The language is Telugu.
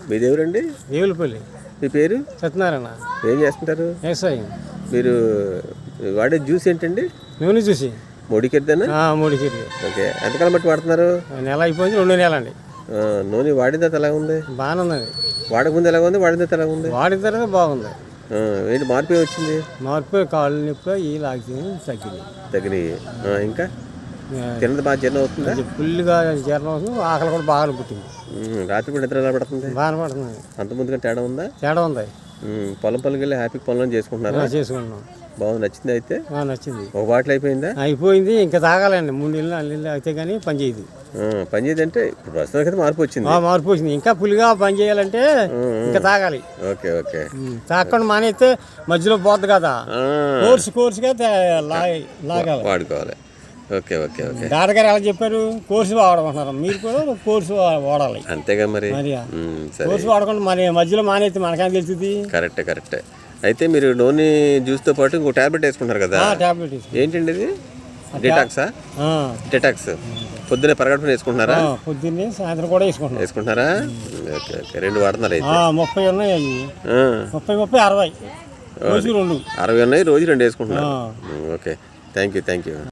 మీది ఎవరండి దేవులపల్లి మీ పేరు సత్యనారాయణ ఏం చేస్తుంటారు వ్యవసాయం మీరు వాడే జ్యూస్ ఏంటండి నూనె చూసి మొడికెద్దానా ఆ, మూడు కిర్లు ఓకే ఎంతకాలం బట్టి వాడుతున్నారు నెల అయిపోయింది రెండు నెలలు అండి ఆ, నూనె వాడిన తర్వాత ఎలా ఉంది బాగానే ఉంది వాడకముందు ఎలా ఉంది వాడిన తర్వాత ఎలా ఉంది వాడిన తర్వాత బాగుంది ఆ, ఏంటి మార్పు ఏమి వచ్చింది మార్పు కాళ్ళు నొప్పి ఈ లాగి తగ్గింది తగినాయి ఆ, ఇంకా ఆ, తిన్నది బాగా జీర్ణం అవుతుందా ఇది ఫుల్గా జీర్ణం అవుతుంది ఆకలి కూడా బాగా పుట్టింది ఉమ్, రాత్రి పూట నిద్ర ఎలా పడుతుంది బాగానే పడుతుంది అంత ముందుగా తేడా ఉందా తేడా ఉంది ఉమ్, పొలం పొలంకి వెళ్ళి హ్యాపీ పొలం చేసుకుంటున్నారా ఆ, చేసుకున్నాం బాగుంది నచ్చింది అయితే ఆ, నచ్చింది ఒక బాటిల్ అయిపోయిందా అయిపోయింది ఇంకా తాగాలండి మూడు నెలలు నాలుగు నెలలు అయితే కానీ పని చేయదు ఆ, పని చేయదంటే ఇప్పుడు ప్రస్తుతానికి అయితే మార్పు వచ్చింది ఆ, మార్పు వచ్చింది ఇంకా పులిగా పని చేయాలంటే ఇంకా తాగాలి ఓకే ఓకే ఉమ్, తాగకుండా మానేస్తే మధ్యలో పోద్ది కదా ఆ, కోర్సు కోర్సుగా తే- లాగి లాగాలి వాడుకోవాలి ఓకే ఓకే ఓకే డాక్టర్ గారు ఎలా చెప్పారు కోర్సు వాడమంటున్నారు మీరు కూడా కోర్సు వా- వాడాలి అంతేగా మరి మరి ఉమ్, సరే కోర్సు వాడకుండా మరి మధ్యలో మానేస్తే మనకేం తెలుస్తుంది కరెక్టే కరెక్టే అయితే మీరు నూనె జ్యూస్తో పాటు ఇంకో టాబ్లెట్ వేసుకుంటారు కదా టాబ్లెట్ తీసుకో ఏంటండి ఇది డిటాక్సా ఆ, డిటాక్స్ పొద్దున్నే పరగడుపున వేసుకుంటున్నారా ఆ, పొద్దున్నే సాయంత్రం కూడా వేసుకుంటున్నాం వేసుకుంటున్నారా ఓకే ఓకే రెండు వాడుతున్నారు అయితే ఆ, ముప్పై ఉన్నాయి అవి ఆ, ముప్పై ముప్పై అరవై రోజు రెండు అరవై ఉన్నాయి రోజు రెండు వేసుకుంటున్నారు ఆ. Um, okay thank you thank you